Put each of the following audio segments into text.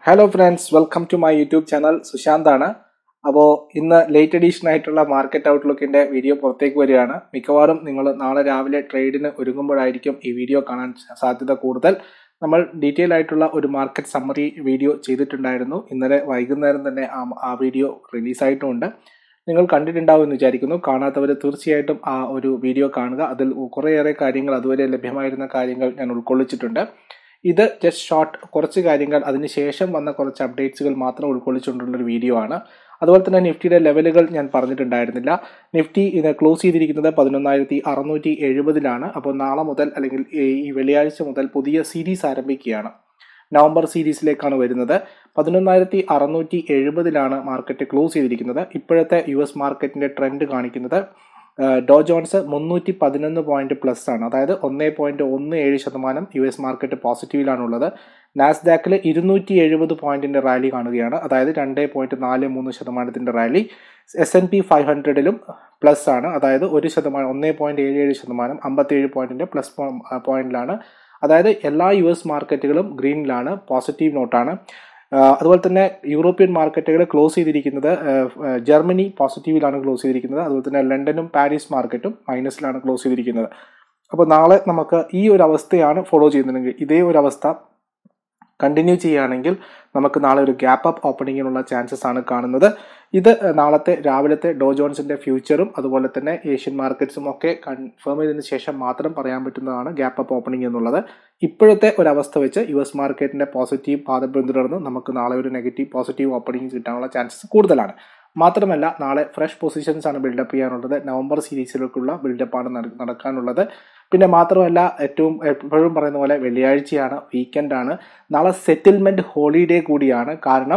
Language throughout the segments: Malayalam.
hello friends welcome to my YouTube channel സുശാന്താണ് അപ്പോൾ ഇന്ന് ലേറ്റ് എഡീഷൻ ആയിട്ടുള്ള മാർക്കറ്റ് ഔട്ട്ലുക്കിന്റെ വീഡിയോ പുറത്തേക്ക് വരികയാണ് മിക്കവാറും നിങ്ങൾ നാളെ രാവിലെ ട്രേഡിന് ഒരുങ്ങുമ്പോഴായിരിക്കും ഈ വീഡിയോ കാണാൻ സാധ്യത കൂടുതൽ നമ്മൾ ഡീറ്റെയിൽ ആയിട്ടുള്ള ഒരു മാർക്കറ്റ് സമ്മറി വീഡിയോ ചെയ്തിട്ടുണ്ടായിരുന്നു ഇന്നലെ വൈകുന്നേരം തന്നെ ആ ആ വീഡിയോ റിലീസായിട്ടുമുണ്ട് നിങ്ങൾ കണ്ടിട്ടുണ്ടാവും എന്ന് വിചാരിക്കുന്നു കാണാത്തവർ തീർച്ചയായിട്ടും ആ ഒരു വീഡിയോ കാണുക അതിൽ കുറേയേറെ കാര്യങ്ങൾ അതുവരെ ലഭ്യമായിരുന്ന കാര്യങ്ങൾ ഞാൻ ഉൾക്കൊള്ളിച്ചിട്ടുണ്ട് ഇത് ജസ്റ്റ് ഷോർട്ട് കുറച്ച് കാര്യങ്ങൾ അതിനുശേഷം വന്ന കുറച്ച് അപ്ഡേറ്റ്സുകൾ മാത്രം ഉൾക്കൊള്ളിച്ചുകൊണ്ടുള്ള ഒരു വീഡിയോ ആണ് അതുപോലെ തന്നെ നിഫ്റ്റിയുടെ ലെവലുകൾ ഞാൻ പറഞ്ഞിട്ടുണ്ടായിരുന്നില്ല നിഫ്റ്റി ഇത് ക്ലോസ് ചെയ്തിരിക്കുന്നത് പതിനൊന്നായിരത്തി അറുന്നൂറ്റി എഴുപതിലാണ് അപ്പോൾ നാളെ മുതൽ അല്ലെങ്കിൽ ഈ വെള്ളിയാഴ്ച മുതൽ പുതിയ സീരീസ് ആരംഭിക്കുകയാണ് നവംബർ സീരീസിലേക്കാണ് വരുന്നത് പതിനൊന്നായിരത്തി അറുന്നൂറ്റി എഴുപതിലാണ് മാർക്കറ്റ് ക്ലോസ് ചെയ്തിരിക്കുന്നത് ഇപ്പോഴത്തെ യു എസ് മാർക്കറ്റിന്റെ ട്രെൻഡ് കാണിക്കുന്നത് ഡോ ജോൺസ് മുന്നൂറ്റി പതിനൊന്ന് പോയിന്റ് പ്ലസ് ആണ് അതായത് ഒന്നേ പോയിന്റ് ഒന്ന് ഏഴ് ശതമാനം യു എസ് മാർക്കറ്റ് പോസിറ്റീവിലാണുള്ളത് നാസ്ഡാക്കിൽ ഇരുന്നൂറ്റി എഴുപത് പോയിന്റിന്റെ റാലി കാണുകയാണ് അതായത് രണ്ട് പോയിന്റ് നാല് മൂന്ന് ശതമാനത്തിന്റെ rally S N P five ഹൺഡ്രഡിലും പ്ലസ് ആണ് അതായത് ഒരു ശതമാനം ഒന്നേ പോയിന്റ് ഏഴ് ഏഴ് ശതമാനം അമ്പത്തേഴ് പോയിന്റിന്റെ പ്ലസ് പോയിന്റിലാണ് അതായത് എല്ലാ യു എസ് മാർക്കറ്റുകളും ഗ്രീനിലാണ് പോസിറ്റീവ് നോട്ടാണ് അതുപോലെ തന്നെ യൂറോപ്യൻ മാർക്കറ്റുകൾ ക്ലോസ് ചെയ്തിരിക്കുന്നത് ജർമ്മനി പോസിറ്റീവിലാണ് ക്ലോസ് ചെയ്തിരിക്കുന്നത് അതുപോലെ തന്നെ ലണ്ടനും പാരീസ് മാർക്കറ്റും മൈനസിലാണ് ക്ലോസ് ചെയ്തിരിക്കുന്നത് അപ്പോൾ നാളെ നമുക്ക് ഈ ഒരു അവസ്ഥയാണ് ഫോളോ ചെയ്യുന്നുണ്ടെങ്കിൽ ഇതേ ഒരു അവസ്ഥ കണ്ടിന്യൂ ചെയ്യുകയാണെങ്കിൽ നമുക്ക് നാളെ ഒരു ഗ്യാപ്പ് അപ്പ് ഓപ്പണിങ്ങിനുള്ള ചാൻസസ് ആണ് കാണുന്നത് ഇത് നാളത്തെ രാവിലത്തെ ഡോ ജോൺസിന്റെ ഫ്യൂച്ചറും അതുപോലെ തന്നെ ഏഷ്യൻ മാർക്കറ്റ്സും ഒക്കെ കൺഫേം ചെയ്തതിന് ശേഷം മാത്രം പറയാൻ പറ്റുന്നതാണ് ഗ്യാപ്പ് അപ്പ് ഓപ്പണിംഗ് എന്നുള്ളത് ഇപ്പോഴത്തെ ഒരവസ്ഥ വെച്ച് യു എസ് മാർക്കറ്റിന്റെ പോസിറ്റീവ് പാത പിന്തുടർന്ന് നമുക്ക് നാളെ ഒരു നെഗറ്റീവ് പോസിറ്റീവ് ഓപ്പണിംഗ് കിട്ടാനുള്ള ചാൻസസ് കൂടുതലാണ് മാത്രമല്ല നാളെ ഫ്രഷ് പൊസിഷൻസ് ആണ് ബിൽഡപ്പ് ചെയ്യാനുള്ളത് നവംബർ സീരീസിലേക്കുള്ള ബിൽഡപ്പാണ് നടക്കാനുള്ളത് പിന്നെ മാത്രമല്ല ഏറ്റവും എപ്പോഴും പറയുന്ന പോലെ വെള്ളിയാഴ്ചയാണ് വീക്കെൻഡ് ആണ് നാളെ സെറ്റിൽമെന്റ് ഹോളിഡേ കൂടിയാണ് കാരണം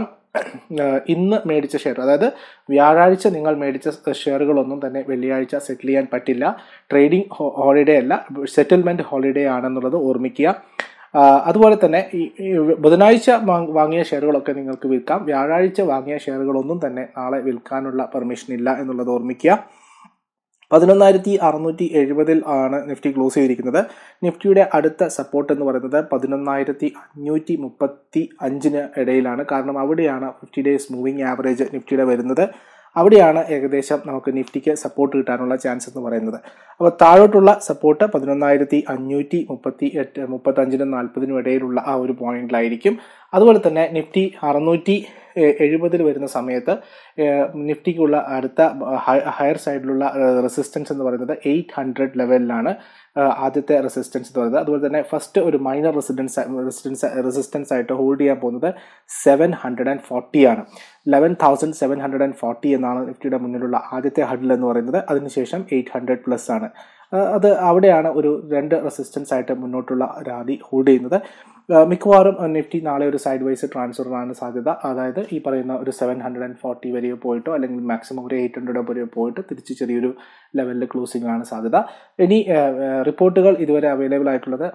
ഇന്ന് മേടിച്ച ഷെയർ അതായത് വ്യാഴാഴ്ച നിങ്ങൾ മേടിച്ച ഷെയറുകളൊന്നും തന്നെ വെള്ളിയാഴ്ച സെറ്റിൽ ചെയ്യാൻ പറ്റില്ല ട്രേഡിംഗ് ഹോളിഡേ അല്ല സെറ്റിൽമെന്റ് ഹോളിഡേ ആണെന്നുള്ളത് ഓർമ്മിക്കുക അതുപോലെ തന്നെ ഈ ബുധനാഴ്ച വാങ്ങിയ ഷെയറുകളൊക്കെ നിങ്ങൾക്ക് വിൽക്കാം വ്യാഴാഴ്ച വാങ്ങിയ ഷെയറുകളൊന്നും തന്നെ നാളെ വിൽക്കാനുള്ള പെർമിഷൻ ഇല്ല എന്നുള്ളത് ഓർമ്മിക്കുക പതിനൊന്നായിരത്തി അറുന്നൂറ്റി എഴുപതിൽ ആണ് നിഫ്റ്റി ക്ലോസ് ചെയ്തിരിക്കുന്നത് നിഫ്റ്റിയുടെ അടുത്ത സപ്പോർട്ട് എന്ന് പറയുന്നത് പതിനൊന്നായിരത്തി അഞ്ഞൂറ്റി മുപ്പത്തി അഞ്ചിന് ഇടയിലാണ് കാരണം അവിടെയാണ് ഫിഫ്റ്റി ഡേയ്സ് മൂവിങ് ആവറേജ് നിഫ്റ്റിയുടെ വരുന്നത് അവിടെയാണ് ഏകദേശം നമുക്ക് നിഫ്റ്റിക്ക് സപ്പോർട്ട് കിട്ടാനുള്ള ചാൻസ് എന്ന് പറയുന്നത് അപ്പോൾ താഴോട്ടുള്ള സപ്പോർട്ട് പതിനൊന്നായിരത്തി അഞ്ഞൂറ്റി മുപ്പത്തി എട്ട് മുപ്പത്തഞ്ചിനും നാൽപ്പതിനും ഇടയിലുള്ള ആ ഒരു പോയിന്റിലായിരിക്കും അതുപോലെ തന്നെ നിഫ്റ്റി അറുന്നൂറ്റി എഴുപതിൽ വരുന്ന സമയത്ത് നിഫ്റ്റിക്കുള്ള അടുത്ത ഹയർ സൈഡിലുള്ള റെസിസ്റ്റൻസ് എന്ന് പറയുന്നത് എയ്റ്റ് ഹൺഡ്രഡ് ലെവലിലാണ് ആദ്യത്തെ റെസിസ്റ്റൻസ് എന്ന് പറയുന്നത് അതുപോലെ തന്നെ ഫസ്റ്റ് ഒരു മൈനർ റെസിഡൻസ് റെസിസ്റ്റൻസ് റെസിസ്റ്റൻസ് ആയിട്ട് ഹോൾഡ് ചെയ്യാൻ പോകുന്നത് സെവൻ ഹൺഡ്രഡ് ആൻഡ് ഫോർട്ടി ആണ് eleven thousand seven hundred and forty എന്നാണ് നിഫ്റ്റിയുടെ മുന്നിലുള്ള ആദ്യത്തെ ഹഡിൽ എന്ന് പറയുന്നത് അതിനുശേഷം എയ്റ്റ് ഹൺഡ്രഡ് പ്ലസ് ആണ് അത് അവിടെയാണ് ഒരു രണ്ട് റെസിസ്റ്റൻസ് ആയിട്ട് മുന്നോട്ടുള്ള റാലി ഹോൾഡ് ചെയ്യുന്നത് മിക്കവാറും നിഫ്റ്റി നാളെ ഒരു സൈഡ് വൈസ് ട്രാൻസ്ഫറിനാണ് സാധ്യത അതായത് ഈ പറയുന്ന ഒരു സെവൻ ഹൺഡ്രഡ് ആൻഡ് ഫോർട്ടി വരെ പോയിട്ടോ അല്ലെങ്കിൽ മാക്സിമം ഒരു എയ്റ്റ് ഹൺഡ്രഡ് വരെ പോയിട്ട് തിരിച്ച് ചെറിയൊരു ലെവലിൽ ക്ലോസിംഗ് ആണ് സാധ്യത ഇനി റിപ്പോർട്ടുകൾ ഇതുവരെ അവൈലബിൾ ആയിട്ടുള്ളത്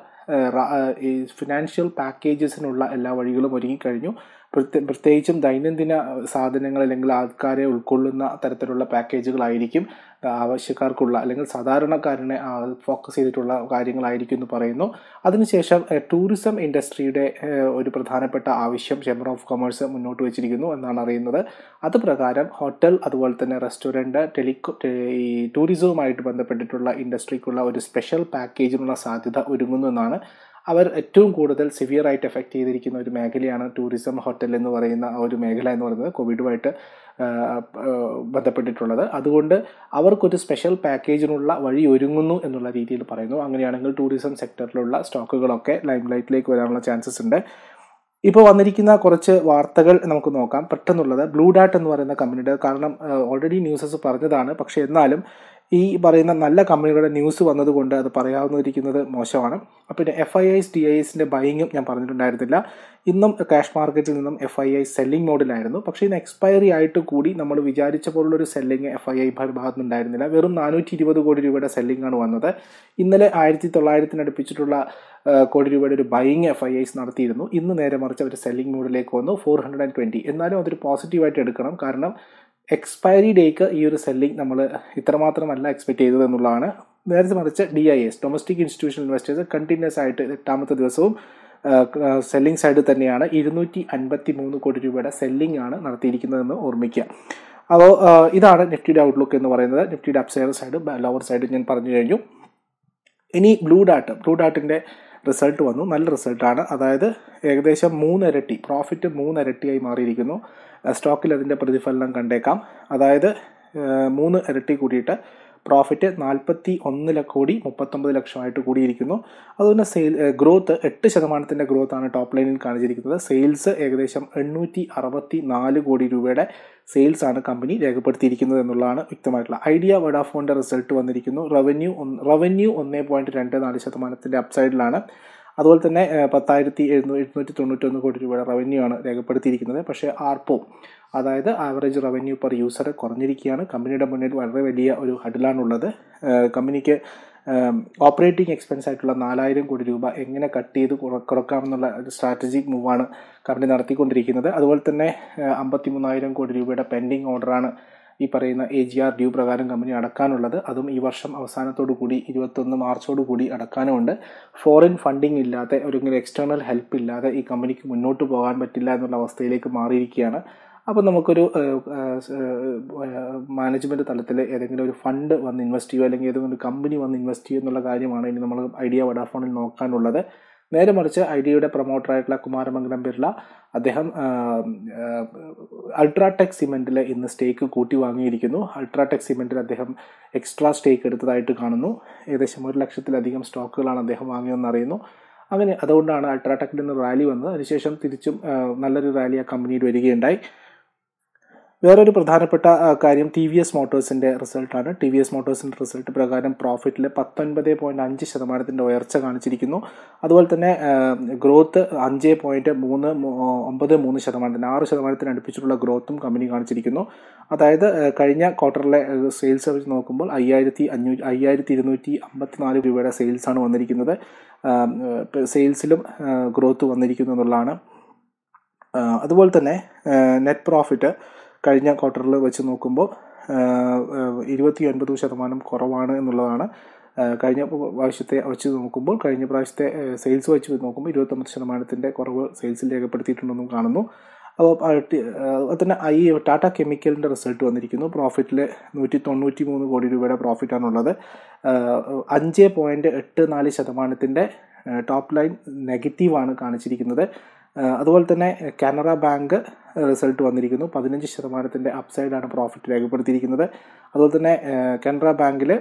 ഈ ഫിനാൻഷ്യൽ പാക്കേജസിനുള്ള എല്ലാ വഴികളും ഒരുങ്ങിക്കഴിഞ്ഞു പ്രത്യേകിച്ചും ദൈനംദിന സാധനങ്ങൾ അല്ലെങ്കിൽ ആൾക്കാരെ ഉൾക്കൊള്ളുന്ന തരത്തിലുള്ള പാക്കേജുകളായിരിക്കും ആവശ്യക്കാർക്കുള്ള അല്ലെങ്കിൽ സാധാരണക്കാരനെ ഫോക്കസ് ചെയ്തിട്ടുള്ള കാര്യങ്ങളായിരിക്കും എന്ന് പറയുന്നു അതിനുശേഷം ടൂറിസം ഇൻഡസ്ട്രിയുടെ ഒരു പ്രധാനപ്പെട്ട ആവശ്യം ചേംബർ ഓഫ് കൊമേഴ്സ് മുന്നോട്ട് വെച്ചിരിക്കുന്നു എന്നാണ് അറിയുന്നത് അത് പ്രകാരം ഹോട്ടൽ അതുപോലെ തന്നെ റെസ്റ്റോറൻറ്റ് ടെലികോ ഈ ടൂറിസവുമായിട്ട് ബന്ധപ്പെട്ടിട്ടുള്ള ഇൻഡസ്ട്രിക്കുള്ള ഒരു സ്പെഷ്യൽ പാക്കേജിനുള്ള സാധ്യത ഒരുങ്ങുന്നു എന്നാണ് അവർ ഏറ്റവും കൂടുതൽ സിവിയർ ആയിട്ട് എഫക്റ്റ് ചെയ്തിരിക്കുന്ന ഒരു മേഖലയാണ് ടൂറിസം ഹോട്ടൽ എന്ന് പറയുന്ന ആ ഒരു മേഖല എന്ന് പറയുന്നത് കോവിഡുമായിട്ട് ബന്ധപ്പെട്ടിട്ടുള്ളത് അതുകൊണ്ട് അവർക്കൊരു സ്പെഷ്യൽ പാക്കേജിനുള്ള വഴി ഒരുങ്ങുന്നു എന്നുള്ള രീതിയിൽ പറയുന്നു അങ്ങനെയാണെങ്കിൽ ടൂറിസം സെക്ടറിലുള്ള സ്റ്റോക്കുകളൊക്കെ ലൈം ലൈറ്റിലേക്ക് വരാനുള്ള ചാൻസസ് ഉണ്ട് ഇപ്പോൾ വന്നിരിക്കുന്ന കുറച്ച് വാർത്തകൾ നമുക്ക് നോക്കാം പെട്ടെന്നുള്ളത് ബ്ലൂ ഡാറ്റ് എന്ന് പറയുന്ന കമ്പനിയുടെ കാരണം ഓൾറെഡി ന്യൂസസ് പറഞ്ഞതാണ് പക്ഷേ എന്നാലും ഈ പറയുന്ന നല്ല കമ്പനികളുടെ ന്യൂസ് വന്നതുകൊണ്ട് അത് പറയാവുന്നിരിക്കുന്നത് മോശമാണ് പിന്നെ F I Is D I എസിൻ്റെ ബൈങ്ങും ഞാൻ പറഞ്ഞിട്ടുണ്ടായിരുന്നില്ല ഇന്നും ക്യാഷ് മാർക്കറ്റിൽ നിന്നും എഫ് ഐ ഐ സെല്ലിംഗ് മോഡിലായിരുന്നു പക്ഷേ ഇന്ന് എക്സ്പയറി ആയിട്ട് കൂടി നമ്മൾ വിചാരിച്ച പോലുള്ളൊരു സെല്ലിംഗ് എഫ് ഐ ഐ ഭാഗത്ത് ഉണ്ടായിരുന്നില്ല വെറും നാനൂറ്റി ഇരുപത് കോടി രൂപയുടെ സെല്ലിംഗ് ആണ് വന്നത് ഇന്നലെ ആയിരത്തി തൊള്ളായിരത്തിനടുപ്പിച്ചിട്ടുള്ള കോടി രൂപയുടെ ഒരു ബൈയിങ് എഫ് ഐ ഐസ് നടത്തിയിരുന്നു ഇന്ന് നേരെ മറിച്ച് അവർ സെല്ലിംഗ് മോഡിലേക്ക് വന്നു ഫോർ ഹൺഡ്രഡ് ആൻഡ് ട്വൻറ്റി എന്നാലും അതൊരു പോസിറ്റീവായിട്ട് എടുക്കണം കാരണം എക്സ്പയറി ഡേക്ക് ഈ ഒരു സെല്ലിംഗ് നമ്മൾ ഇത്രമാത്രമല്ല എക്സ്പെക്ട് ചെയ്തത് എന്നുള്ളതാണ് നേരത്തെ മറിച്ച് D I S domestic institutional investors continues ആയിട്ട് എട്ടാമത്തെ ദിവസവും സെല്ലിംഗ് സൈഡ് തന്നെയാണ് ഇരുന്നൂറ്റി അൻപത്തി മൂന്ന് കോടി രൂപയുടെ സെല്ലിംഗ് ആണ് നടത്തിയിരിക്കുന്നതെന്ന് ഓർമ്മിക്കുക അപ്പോൾ ഇതാണ് നിഫ്റ്റിയുടെ ഔട്ട്ലുക്ക് എന്ന് പറയുന്നത് നിഫ്റ്റിയുടെ അപ്സൈഡ് സൈഡ് ലോവർ സൈഡ് ഞാൻ പറഞ്ഞു കഴിഞ്ഞു ഇനി ബ്ലൂ ഡാട്ട് ബ്ലൂ ഡാട്ടിൻ്റെ റിസൾട്ട് വന്നു നല്ല റിസൾട്ടാണ് അതായത് ഏകദേശം മൂന്നിരട്ടി പ്രോഫിറ്റ് മൂന്നിരട്ടിയായി മാറിയിരിക്കുന്നു സ്റ്റോക്കിൽ അതിൻ്റെ പ്രതിഫലനം കണ്ടേക്കാം അതായത് മൂന്ന് ഇരട്ടി കൂടിയിട്ട് പ്രോഫിറ്റ് നാൽപ്പത്തി ഒന്ന് കോടി മുപ്പത്തൊമ്പത് ലക്ഷമായിട്ട് കൂടിയിരിക്കുന്നു അതുപോലെ സെയിൽ ഗ്രോത്ത് എട്ട് ശതമാനത്തിൻ്റെ ഗ്രോത്ത് ആണ് ടോപ്പ് ലൈനിൽ കാണിച്ചിരിക്കുന്നത് സെയിൽസ് ഏകദേശം എണ്ണൂറ്റി അറുപത്തി നാല് കോടി രൂപയുടെ സെയിൽസ് ആണ് കമ്പനി രേഖപ്പെടുത്തിയിരിക്കുന്നത് എന്നുള്ളതാണ് വ്യക്തമായിട്ടുള്ള ഐഡിയ വഡാഫോണിൻ്റെ റിസൾട്ട് വന്നിരിക്കുന്നു റവന്യൂ റവന്യൂ ഒന്നേ പോയിൻറ്റ് രണ്ട് നാല് ശതമാനത്തിൻ്റെ അപ്സൈഡിലാണ് അതുപോലെ തന്നെ പത്തായിരത്തി എഴുന്നൂ എഴുന്നൂറ്റി തൊണ്ണൂറ്റൊന്ന് കോടി രൂപയുടെ റവന്യൂ ആണ് രേഖപ്പെടുത്തിയിരിക്കുന്നത് പക്ഷേ ആർപ്പോ അതായത് ആവറേജ് റവന്യൂ പെർ യൂസർ കുറഞ്ഞിരിക്കുകയാണ് കമ്പനിയുടെ മുന്നിൽ വളരെ വലിയ ഒരു ഹഡിലാണുള്ളത് കമ്പനിക്ക് ഓപ്പറേറ്റിംഗ് എക്സ്പെൻസ് ആയിട്ടുള്ള നാലായിരം കോടി രൂപ എങ്ങനെ കട്ട് ചെയ്ത് കുറക്കാമെന്നുള്ള ഒരു സ്ട്രാറ്റജിക് മൂവാണ് കമ്പനി നടത്തിക്കൊണ്ടിരിക്കുന്നത് അതുപോലെ തന്നെ അമ്പത്തി മൂന്നായിരം കോടി രൂപയുടെ പെൻഡിങ് ഓർഡറാണ് ഈ പറയുന്ന എ ജി ആർ ഡ്യൂ പ്രകാരം കമ്പനി അടക്കാനുള്ളത് അതും ഈ വർഷം അവസാനത്തോടു കൂടി ഇരുപത്തൊന്ന് മാർച്ചോടു കൂടി അടക്കാനുമുണ്ട് ഫോറിൻ ഫണ്ടിങ് ഇല്ലാതെ ഒരു എക്സ്റ്റേണൽ ഹെൽപ്പ് ഇല്ലാതെ ഈ കമ്പനിക്ക് മുന്നോട്ട് പോകാൻ പറ്റില്ല എന്നുള്ള അവസ്ഥയിലേക്ക് മാറിയിരിക്കുകയാണ് അപ്പോൾ നമുക്കൊരു മാനേജ്മെൻറ്റ് തലത്തിൽ ഏതെങ്കിലും ഒരു ഫണ്ട് വന്ന് ഇൻവെസ്റ്റ് ചെയ്യുക അല്ലെങ്കിൽ ഏതെങ്കിലും ഒരു കമ്പനി വന്ന് ഇൻവെസ്റ്റ് ചെയ്യുക എന്നുള്ള കാര്യമാണ് ഇനി നമ്മൾ ഐഡിയ വഡാഫോണിൽ നോക്കാനുള്ളത് നേരെ മറിച്ച് ഐഡിയയുടെ പ്രൊമോട്ടറായിട്ടുള്ള കുമാരമംഗലം ബിർള അദ്ദേഹം അൾട്രാടെക് സിമെൻറ്റിൽ ഇന്ന് സ്റ്റേക്ക് കൂട്ടി വാങ്ങിയിരിക്കുന്നു അൾട്രാടെക് സിമെൻറ്റിൽ അദ്ദേഹം എക്സ്ട്രാ സ്റ്റേക്ക് എടുത്തതായിട്ട് കാണുന്നു ഏകദേശം ഒരു ലക്ഷത്തിലധികം സ്റ്റോക്കുകളാണ് അദ്ദേഹം വാങ്ങിയതെന്ന് അറിയുന്നു അങ്ങനെ അതുകൊണ്ടാണ് അൾട്രാടെക്കിൽ നിന്ന് റാലി വന്നത് അതിനുശേഷം തിരിച്ചും നല്ലൊരു റാലി ആ കമ്പനിയിൽ വരികയുണ്ടായി വേറൊരു പ്രധാനപ്പെട്ട കാര്യം ടി വി എസ് മോട്ടോഴ്സിൻ്റെ റിസൾട്ടാണ് ടി വി എസ് മോട്ടോഴ്സിൻ്റെ റിസൾട്ട് പ്രകാരം പ്രോഫിറ്റിൽ പത്തൊൻപത് പോയിൻറ്റ് അഞ്ച് ശതമാനത്തിൻ്റെ ഉയർച്ച കാണിച്ചിരിക്കുന്നു അതുപോലെ തന്നെ ഗ്രോത്ത് അഞ്ച് പോയിൻറ്റ് മൂന്ന് ഒമ്പത് മൂന്ന് ശതമാനത്തിന് ആറ് ശതമാനത്തിന് അടുപ്പിച്ചിട്ടുള്ള ഗ്രോത്തും കമ്പനി കാണിച്ചിരിക്കുന്നു അതായത് കഴിഞ്ഞ ക്വാർട്ടറിലെ സെയിൽസ് വെച്ച് നോക്കുമ്പോൾ അയ്യായിരത്തി അഞ്ഞൂറ്റി അയ്യായിരത്തി ഇരുന്നൂറ്റി അമ്പത്തിനാല് രൂപയുടെ സെയിൽസാണ് വന്നിരിക്കുന്നത് സെയിൽസിലും ഗ്രോത്ത് വന്നിരിക്കുന്നു എന്നുള്ളതാണ് അതുപോലെ തന്നെ നെറ്റ് പ്രോഫിറ്റ് കഴിഞ്ഞ ക്വാർട്ടറിൽ വെച്ച് നോക്കുമ്പോൾ ഇരുപത്തി ഒൻപത് ശതമാനം കുറവാണ് എന്നുള്ളതാണ് കഴിഞ്ഞ പ്രാവശ്യത്തെ വെച്ച് നോക്കുമ്പോൾ കഴിഞ്ഞ പ്രാവശ്യത്തെ സെയിൽസ് വെച്ച് നോക്കുമ്പോൾ ഇരുപത്തൊമ്പത് ശതമാനത്തിൻ്റെ കുറവ് സെയിൽസിൽ രേഖപ്പെടുത്തിയിട്ടുണ്ടെന്നും കാണുന്നു അപ്പോൾ അതുപോലെ തന്നെ ഐ ടാറ്റ കെമിക്കലിൻ്റെ റിസൾട്ട് വന്നിരിക്കുന്നു പ്രോഫിറ്റിൽ നൂറ്റി തൊണ്ണൂറ്റി മൂന്ന് കോടി രൂപയുടെ പ്രോഫിറ്റാണുള്ളത് അഞ്ച് പോയിൻറ്റ് എട്ട് നാല് ശതമാനത്തിൻ്റെ ടോപ്പ് ലൈൻ നെഗറ്റീവാണ് കാണിച്ചിരിക്കുന്നത് അതുപോലെ തന്നെ കാനറ ബാങ്ക് റിസൾട്ട് വന്നിരിക്കുന്നു പതിനഞ്ച് ശതമാനത്തിൻ്റെ അപ്സൈഡാണ് പ്രോഫിറ്റ് രേഖപ്പെടുത്തിയിരിക്കുന്നത് അതുപോലെ തന്നെ കാനറ ബാങ്കിൽ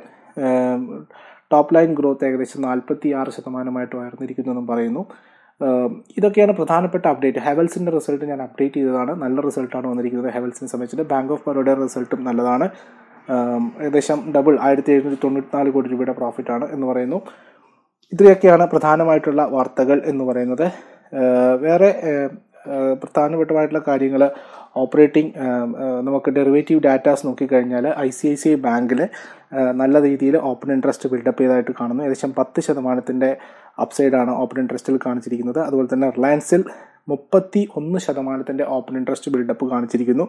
ടോപ്പ് ലൈൻ ഗ്രോത്ത് ഏകദേശം നാൽപ്പത്തി ആറ് ശതമാനമായിട്ട് ഉയർന്നിരിക്കുന്നു എന്നും പറയുന്നു ഇതൊക്കെയാണ് പ്രധാനപ്പെട്ട അപ്ഡേറ്റ് ഹെവൽസിൻ്റെ റിസൾട്ട് ഞാൻ അപ്ഡേറ്റ് ചെയ്തതാണ് നല്ല റിസൾട്ടാണ് വന്നിരിക്കുന്നത് ഹെവൽസിനെ സംബന്ധിച്ചിട്ട് ബാങ്ക് ഓഫ് ബറോഡ റിസൾട്ടും നല്ലതാണ് ഏകദേശം ഡബിൾ ആയിരത്തി എഴുന്നൂറ്റി തൊണ്ണൂറ്റിനാല് കോടി രൂപയുടെ പ്രോഫിറ്റാണ് എന്ന് പറയുന്നു ഇത്രയൊക്കെയാണ് പ്രധാനമായിട്ടുള്ള വാർത്തകൾ എന്ന് പറയുന്നത് വേറെ പ്രധാനപ്പെട്ടമായിട്ടുള്ള കാര്യങ്ങൾ ഓപ്പറേറ്റിംഗ് നമുക്ക് ഡെറിവേറ്റീവ് ഡാറ്റാസ് നോക്കിക്കഴിഞ്ഞാൽ I C I C I ബാങ്കിൽ നല്ല രീതിയിൽ ഓപ്പൺ ഇൻട്രസ്റ്റ് ബിൽഡപ്പ് ചെയ്തതായിട്ട് കാണുന്നു ഏകദേശം പത്ത് ശതമാനത്തിൻ്റെ അപ്സൈഡാണ് ഓപ്പൺ ഇൻട്രസ്റ്റിൽ കാണിച്ചിരിക്കുന്നത് അതുപോലെ തന്നെ റിലയൻസിൽ മുപ്പത്തി ഒന്ന് ശതമാനത്തിൻ്റെ ഓപ്പൺ ഇൻട്രസ്റ്റ് ബിൽഡപ്പ് കാണിച്ചിരിക്കുന്നു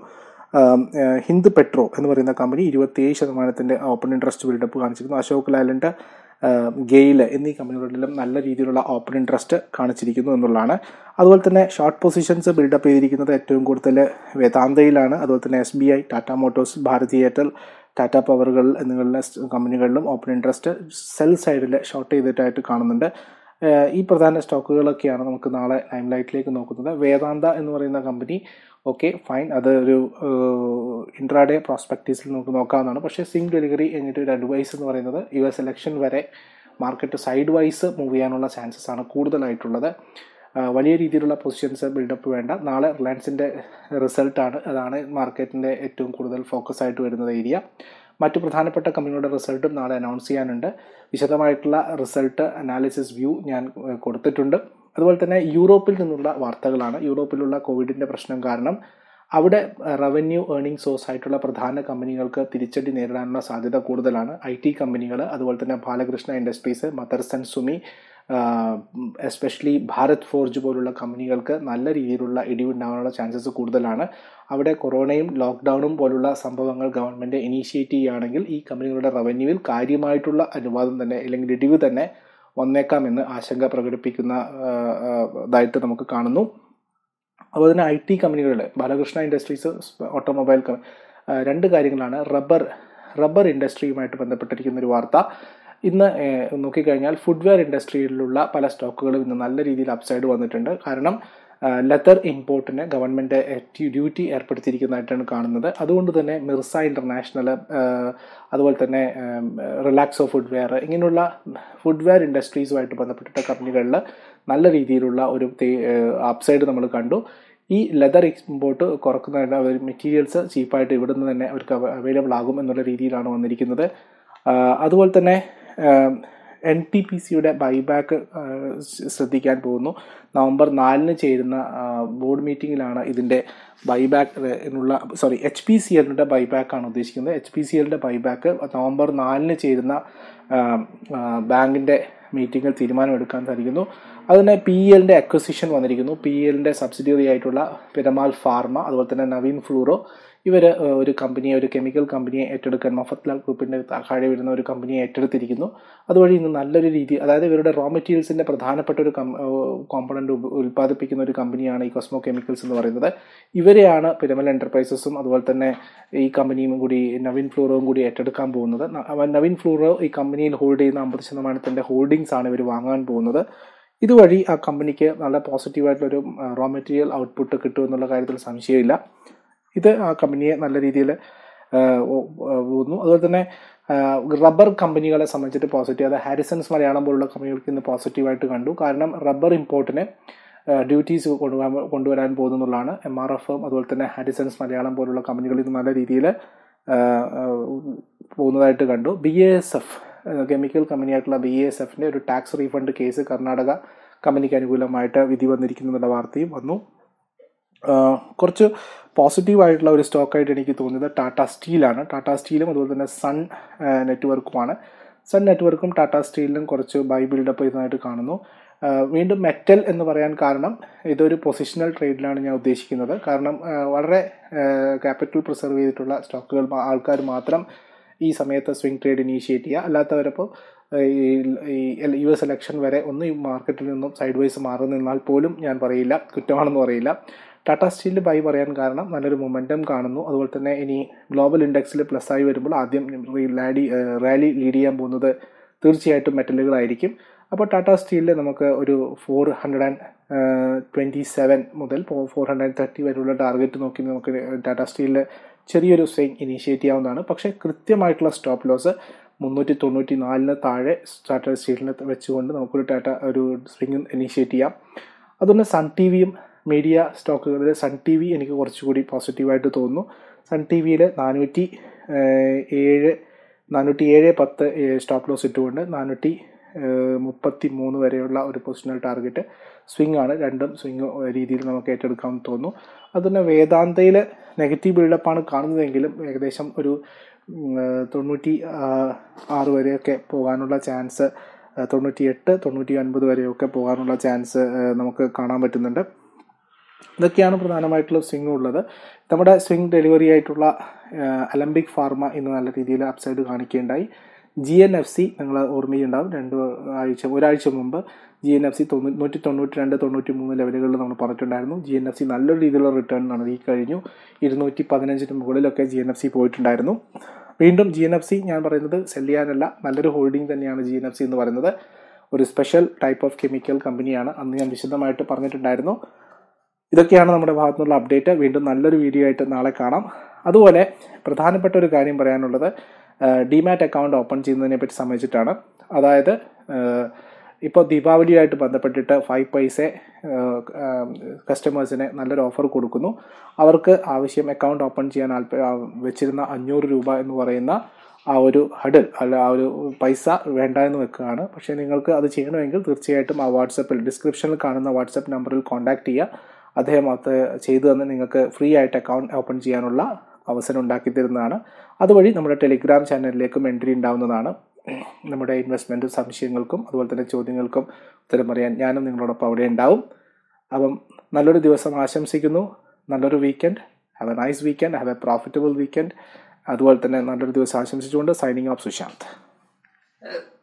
ഹിന്ദ് പെട്രോ എന്ന് പറയുന്ന കമ്പനി ഇരുപത്തിയേഴ് ശതമാനത്തിൻ്റെ ഓപ്പൺ ഇൻട്രസ്റ്റ് ബിൽഡപ്പ് കാണിച്ചിരിക്കുന്നു അശോക് ലാലൻ്റെ ഗെയിൽ എന്നീ കമ്പനികളിലും നല്ല രീതിയിലുള്ള ഓപ്പൺ ഇൻട്രസ്റ്റ് കാണിച്ചിരിക്കുന്നു എന്നുള്ളതാണ് അതുപോലെ തന്നെ ഷോർട്ട് പൊസിഷൻസ് ബിൽഡപ്പ് ചെയ്തിരിക്കുന്നത് ഏറ്റവും കൂടുതൽ വേദാന്തയിലാണ് അതുപോലെ തന്നെ S B I Tata Motors Bharti Airtel Tata പവറുകൾ എന്നിങ്ങനെ കമ്പനികളിലും ഓപ്പൺ ഇൻട്രസ്റ്റ് സെൽ സൈഡിൽ ഷോർട്ട് ചെയ്തിട്ടായിട്ട് കാണുന്നുണ്ട് ഈ പ്രധാന സ്റ്റോക്കുകളൊക്കെയാണ് നമുക്ക് നാളെ ലൈം ലൈറ്റിലേക്ക് നോക്കുന്നത് വേദാന്ത എന്ന് പറയുന്ന കമ്പനി ഓക്കെ ഫൈൻ അത് ഒരു ഇൻട്രാഡേ പ്രോസ്പെക്റ്റീസിൽ നമുക്ക് നോക്കാവുന്നതാണ് പക്ഷേ സിംഗ് ഡെലിവറി എന്നിട്ട് ഒരു അഡ്വൈസ് എന്ന് പറയുന്നത് യു എസ് ഇലക്ഷൻ വരെ മാർക്കറ്റ് സൈഡ് വൈസ് മൂവ് ചെയ്യാനുള്ള ചാൻസസ് ആണ് കൂടുതലായിട്ടുള്ളത് വലിയ രീതിയിലുള്ള പൊസിഷൻസ് ബിൽഡപ്പ് വേണ്ട നാളെ റിലയൻസിൻ്റെ റിസൾട്ടാണ് അതാണ് മാർക്കറ്റിൻ്റെ ഏറ്റവും കൂടുതൽ ഫോക്കസ് ആയിട്ട് വരുന്നത് ഏരിയ മറ്റു പ്രധാനപ്പെട്ട കമ്പനികളുടെ റിസൾട്ടും നാളെ അനൗൺസ് ചെയ്യാനുണ്ട് വിശദമായിട്ടുള്ള റിസൾട്ട് അനാലിസിസ് വ്യൂ ഞാൻ കൊടുത്തിട്ടുണ്ട് അതുപോലെ തന്നെ യൂറോപ്പിൽ നിന്നുള്ള വാർത്തകളാണ് യൂറോപ്പിലുള്ള കോവിഡിൻ്റെ പ്രശ്നം കാരണം അവിടെ റവന്യൂ ഏർണിംഗ് സോഴ്സ് ആയിട്ടുള്ള പ്രധാന കമ്പനികൾക്ക് തിരിച്ചടി നേരിടാനുള്ള സാധ്യത കൂടുതലാണ് ഐ ടി കമ്പനികൾ അതുപോലെ തന്നെ Balakrishna Industries Motherson Sumi especially Bharat Forge പോലുള്ള കമ്പനികൾക്ക് നല്ല രീതിയിലുള്ള ഇടിവുണ്ടാകാനുള്ള ചാൻസസ് കൂടുതലാണ് അവിടെ കൊറോണയും ലോക്ക്ഡൗണും പോലുള്ള സംഭവങ്ങൾ ഗവൺമെൻറ് ഇനീഷ്യേറ്റ് ചെയ്യുകയാണെങ്കിൽ ഈ കമ്പനികളുടെ റവന്യൂവിൽ കാര്യമായിട്ടുള്ള അനുവാദം തന്നെ അല്ലെങ്കിൽ ഇടിവ് തന്നെ വന്നേക്കാമെന്ന് ആശങ്ക പ്രകടിപ്പിക്കുന്ന ആ, ആ, ഇതായിട്ട് നമുക്ക് കാണുന്നു അപ്പോൾ അതിന് ഐ ടി കമ്പനികൾ ബാലകൃഷ്ണ ഇൻഡസ്ട്രീസ് ഓട്ടോമൊബൈൽ ക- ആ, രണ്ട് കാര്യങ്ങളാണ് റബ്ബർ റബ്ബർ ഇൻഡസ്ട്രിയുമായിട്ട് ബന്ധപ്പെട്ടിരിക്കുന്ന ഒരു വാർത്ത ഇന്ന് ഏഹ്, നോക്കിക്കഴിഞ്ഞാൽ ഫുഡ്വെയർ ഇൻഡസ്ട്രിയിലുള്ള പല സ്റ്റോക്കുകളും ഇന്ന് നല്ല രീതിയിൽ അപ്സൈഡ് വന്നിട്ടുണ്ട് കാരണം ലെതർ ഇമ്പോർട്ടിന് ഗവൺമെൻറ് ഡ്യൂട്ടി ഏർപ്പെടുത്തിയിരിക്കുന്നതായിട്ടാണ് കാണുന്നത് അതുകൊണ്ട് തന്നെ മിർസ ഇൻ്റർനാഷണൽ അതുപോലെ തന്നെ റിലാക്സോ ഫുഡ്വെയർ ഇങ്ങനെയുള്ള ഫുഡ്വെയർ ഇൻഡസ്ട്രീസുമായിട്ട് ബന്ധപ്പെട്ടിട്ട കമ്പനികളിൽ നല്ല രീതിയിലുള്ള ഒരു അപ്സൈഡ് നമ്മൾ കണ്ടു ഈ ലെതർ ഇമ്പോർട്ട് കുറക്കുന്നതിന് അവർ മെറ്റീരിയൽസ് ചീപ്പായിട്ട് ഇവിടെ നിന്ന് തന്നെ അവർക്ക് അവൈലബിൾ ആകും എന്നുള്ള രീതിയിലാണ് വന്നിരിക്കുന്നത് ആ, അതുപോലെ തന്നെ എൻ ടി പി സിയുടെ ബൈബാക്ക് ശ്രദ്ധിക്കാൻ പോകുന്നു നവംബർ നാലിന് ചേരുന്ന ആ, ബോർഡ് മീറ്റിങ്ങിലാണ് ഇതിൻ്റെ ബൈബാക്ക് എന്നുള്ള സോറി എച്ച് പി സി എല്ലിൻ്റെ ബൈബാക്കാണ് ഉദ്ദേശിക്കുന്നത് എച്ച് പി സി എല്ലിൻ്റെ ബൈബാക്ക് നവംബർ നാലിന് ചേരുന്ന ആ, ആ, ബാങ്കിൻ്റെ മീറ്റിങ്ങിൽ തീരുമാനമെടുക്കാൻ സാധിക്കുന്നു അതിന് പി എല്ലിൻ്റെ അക്വസിഷൻ വന്നിരിക്കുന്നു പി എല്ലിൻ്റെ സബ്സിഡിയറി ആയിട്ടുള്ള പിരമാൽ ഫാർമ അതുപോലെ തന്നെ നവീൻ ഫ്ലൂറോ ഇവർ ഒരു കമ്പനിയെ ഒരു കെമിക്കൽ കമ്പനിയെ ഏറ്റെടുക്കാൻ മഫത്ലാൽ ഗ്രൂപ്പിൻ്റെ താഴെ വരുന്ന ഒരു കമ്പനിയെ ഏറ്റെടുത്തിരിക്കുന്നു അതുവഴി ഇന്ന് നല്ലൊരു രീതി അതായത് ഇവരുടെ റോ മെറ്റീരിയൽസിൻ്റെ പ്രധാനപ്പെട്ട ഒരു കോമ്പണൻ്റ് ഉൽപ്പാദിപ്പിക്കുന്ന ഒരു കമ്പനിയാണ് ഈ കോസ്മോ കെമിക്കൽസ് എന്ന് പറയുന്നത് ഇവരെയാണ് പിരമൽ എൻ്റർപ്രൈസസും അതുപോലെ തന്നെ ഈ കമ്പനിയും കൂടി നവീൻ ഫ്ലൂറോയും കൂടി ഏറ്റെടുക്കാൻ പോകുന്നത് ന- അവ- നവീൻ ഫ്ലൂറോ ഈ കമ്പനിയിൽ ഹോൾഡ് ചെയ്യുന്ന അമ്പത് ശതമാനത്തിൻ്റെ ഹോൾഡിങ്സ് ആണ് ഇവർ വാങ്ങാൻ പോകുന്നത് ഇതുവഴി ആ കമ്പനിക്ക് നല്ല പോസിറ്റീവായിട്ടുള്ളൊരു റോ മെറ്റീരിയൽ ഔട്ട്പുട്ട് കിട്ടും എന്നുള്ള കാര്യത്തിൽ സംശയമില്ല ഇത് ആ കമ്പനിയെ നല്ല രീതിയിൽ പോകുന്നു അതുപോലെ തന്നെ റബ്ബർ കമ്പനികളെ സംബന്ധിച്ചിട്ട് പോസിറ്റീവ് അതായത് ഹാരിസൺസ് മലയാളം പോലുള്ള കമ്പനികൾക്ക് ഇന്ന് പോസിറ്റീവായിട്ട് കണ്ടു കാരണം റബ്ബർ ഇമ്പോർട്ടിന് ഡ്യൂട്ടീസ് കൊണ്ടുപോകാൻ കൊണ്ടുവരാൻ പോകുന്നുള്ളതാണ് എം ആർ എഫ് അതുപോലെ തന്നെ ഹാരിസൺസ് മലയാളം പോലുള്ള കമ്പനികൾ ഇത് നല്ല രീതിയിൽ പോകുന്നതായിട്ട് കണ്ടു B A S F chemical കമ്പനിയായിട്ടുള്ള ബി എ എസ് എഫിൻ്റെ ഒരു ടാക്സ് റീഫണ്ട് കേസ് കർണാടക കമ്പനിക്ക് അനുകൂലമായിട്ട് വിധി വന്നിരിക്കുന്നു എന്നുള്ള വാർത്തയും വന്നു ആഹ് കുറച്ച് പോസിറ്റീവായിട്ടുള്ള ഒരു സ്റ്റോക്കായിട്ട് എനിക്ക് തോന്നിയത് ടാറ്റ സ്റ്റീലാണ് ടാറ്റ സ്റ്റീലും അതുപോലെ തന്നെ സൺ നെറ്റ്വർക്കുമാണ് സൺ നെറ്റ്വർക്കും ടാറ്റ സ്റ്റീലിനും കുറച്ച് ബൈ ബിൽഡപ്പ് ചെയ്യുന്നതായിട്ട് കാണുന്നു ആഹ് വീണ്ടും മെറ്റൽ എന്ന് പറയാൻ കാരണം ഇതൊരു പൊസിഷണൽ ട്രേഡിലാണ് ഞാൻ ഉദ്ദേശിക്കുന്നത് കാരണം ആഹ് വളരെ ക്യാപിറ്റൽ പ്രിസർവ് ചെയ്തിട്ടുള്ള സ്റ്റോക്കുകൾ ആൾക്കാർ മാത്രം ഈ സമയത്ത് സ്വിംഗ് ട്രേഡ് ഇനീഷ്യേറ്റ് ചെയ്യുക അല്ലാത്തവരപ്പോൾ ഈ ഈ യു എസ് ഇലക്ഷൻ വരെ ഒന്ന് ഈ മാർക്കറ്റിൽ നിന്നും സൈഡ് വൈസ് മാറി നിന്നാൽ പോലും ഞാൻ പറയില്ല കുറ്റമാണെന്ന് പറയില്ല ടാറ്റ സ്റ്റീലിൽ ബൈ പറയാൻ കാരണം നല്ലൊരു മൊമെൻറ്റം കാണുന്നു അതുപോലെ തന്നെ ഇനി ഗ്ലോബൽ ഇൻഡെക്സിൽ പ്ലസ് ആയി വരുമ്പോൾ ആദ്യം റാലി റാലി ലീഡ് ചെയ്യാൻ പോകുന്നത് തീർച്ചയായിട്ടും മെറ്റലുകളായിരിക്കും അപ്പോൾ ടാറ്റ സ്റ്റീലിൽ നമുക്ക് ഒരു four hundred and twenty seven മുതൽ ഫോർ ഹൺഡ്രഡ് ആൻഡ് തേർട്ടി വരെയുള്ള ടാർഗറ്റ് നോക്കി നമുക്ക് ടാറ്റ സ്റ്റീലിൽ ചെറിയൊരു സ്വിങ് ഇനീഷ്യേറ്റ് ചെയ്യാവുന്നതാണ് പക്ഷേ കൃത്യമായിട്ടുള്ള സ്റ്റോപ്പ് ലോസ് മുന്നൂറ്റി തൊണ്ണൂറ്റി നാലിന് താഴെ ടാറ്റ സ്റ്റീലിന് വെച്ചുകൊണ്ട് നമുക്കൊരു ടാറ്റ ഒരു സ്വിങ് ഇനീഷ്യേറ്റ് ചെയ്യാം അതുകൊണ്ട് സൺ ടി വിയും മീഡിയ സ്റ്റോക്കുകളിൽ സൺ ടി വി എനിക്ക് കുറച്ചുകൂടി പോസിറ്റീവായിട്ട് തോന്നുന്നു സൺ ടി വിയിൽ നാനൂറ്റി ഏഴ് നാനൂറ്റി ഏഴ് പത്ത് സ്റ്റോപ്പ് ലോസ് ഇട്ടുകൊണ്ട് നാനൂറ്റി മുപ്പത്തി മൂന്ന് വരെയുള്ള ഒരു പൊസിഷണൽ ടാർഗറ്റ് സ്വിംഗ് ആണ് രണ്ടും സ്വിംഗ് രീതിയിൽ നമുക്ക് ഏറ്റെടുക്കാമെന്ന് തോന്നുന്നു അതുതന്നെ വേദാന്തയിൽ നെഗറ്റീവ് ബിൽഡപ്പാണ് കാണുന്നതെങ്കിലും ഏകദേശം ഒരു ഉം, തൊണ്ണൂറ്റി ആ, ആറ് വരെയൊക്കെ പോകാനുള്ള ചാൻസ് തൊണ്ണൂറ്റി എട്ട് തൊണ്ണൂറ്റി ഒൻപത് വരെയൊക്കെ പോകാനുള്ള ചാൻസ് നമുക്ക് കാണാൻ പറ്റുന്നുണ്ട് ഇതൊക്കെയാണ് പ്രധാനമായിട്ടുള്ള സ്വിംഗ് ഉള്ളത് നമ്മുടെ സ്വിംഗ് ഡെലിവറി ആയിട്ടുള്ള അലംബിക് ഫാർമ ഇന്ന് നല്ല രീതിയിൽ അപ്സൈഡ് കാണിക്കുകയുണ്ടായി ജി എൻ എഫ് സി നിങ്ങൾ ഓർമ്മയുണ്ടാവും രണ്ട് ആഴ്ച ഒരാഴ്ച മുമ്പ് ജി എൻ എഫ് സി തൊണ്ണൂറ്റി തൊണ്ണൂറ്റി രണ്ട് തൊണ്ണൂറ്റി മൂന്ന് ലെവലുകളിൽ നമ്മൾ പറഞ്ഞിട്ടുണ്ടായിരുന്നു ജി എൻ എഫ് സി നല്ലൊരു രീതിയിലുള്ള റിട്ടേൺ നടത്തി കഴിഞ്ഞു ഇരുന്നൂറ്റി പതിനഞ്ചിന് മുകളിലൊക്കെ ജി എൻ എഫ് സി പോയിട്ടുണ്ടായിരുന്നു വീണ്ടും ജി എൻ എഫ് സി ഞാൻ പറയുന്നത് സെല് ചെയ്യാനല്ല നല്ലൊരു ഹോൾഡിംഗ് തന്നെയാണ് ജി എൻ എഫ് സി എന്ന് പറയുന്നത് ഒരു സ്പെഷ്യൽ ടൈപ്പ് ഓഫ് കെമിക്കൽ കമ്പനിയാണ് അന്ന് ഞാൻ വിശദമായിട്ട് പറഞ്ഞിട്ടുണ്ടായിരുന്നു ഇതൊക്കെയാണ് നമ്മുടെ ഭാഗത്തു നിന്നുള്ള അപ്ഡേറ്റ് വീണ്ടും നല്ലൊരു വീഡിയോ ആയിട്ട് നാളെ കാണാം അതുപോലെ പ്രധാനപ്പെട്ട ഒരു കാര്യം പറയാനുള്ളത് ഡിമാറ്റ് അക്കൗണ്ട് ഓപ്പൺ ചെയ്യുന്നതിനെ പറ്റി സംബന്ധിച്ചിട്ടാണ് അതായത് ഇപ്പോൾ ദീപാവലിയായിട്ട് ബന്ധപ്പെട്ടിട്ട് ഫൈവ് പൈസ കസ്റ്റമേഴ്സിന് നല്ലൊരു ഓഫർ കൊടുക്കുന്നു അവർക്ക് ആവശ്യം അക്കൗണ്ട് ഓപ്പൺ ചെയ്യാൻ ആൽപ്പ- ആ, വെച്ചിരുന്ന അഞ്ഞൂറ് രൂപ എന്ന് പറയുന്ന ആ ഒരു ഹഡിൽ അല്ല ആ ഒരു പൈസ വേണ്ട എന്ന് വെക്കുകയാണ് പക്ഷേ നിങ്ങൾക്ക് അത് ചെയ്യണമെങ്കിൽ തീർച്ചയായിട്ടും ആ വാട്സപ്പിൽ ഡിസ്ക്രിപ്ഷനിൽ കാണുന്ന വാട്സപ്പ് നമ്പറിൽ കോൺടാക്ട് ചെയ്യുക അദ്ദേഹം അത് ചെയ്തു തന്നെ നിങ്ങൾക്ക് ഫ്രീ ആയിട്ട് അക്കൗണ്ട് ഓപ്പൺ ചെയ്യാനുള്ള അവസരം ഉണ്ടാക്കി തരുന്നതാണ് അതുവഴി നമ്മുടെ ടെലിഗ്രാം ചാനലിലേക്കും എൻട്രി ഉണ്ടാവുന്നതാണ് നമ്മുടെ ഇൻവെസ്റ്റ്മെൻറ്റ് സംശയങ്ങൾക്കും അതുപോലെ തന്നെ ചോദ്യങ്ങൾക്കും ഉത്തരം പറയാൻ ഞാനും നിങ്ങളോടൊപ്പം അവിടെ ഉണ്ടാവും അപ്പം നല്ലൊരു ദിവസം ആശംസിക്കുന്നു നല്ലൊരു weekend have a nice weekend have a profitable weekend അതുപോലെ തന്നെ നല്ലൊരു ദിവസം ആശംസിച്ചുകൊണ്ട് സൈനിങ് ഓഫ് സുശാന്ത്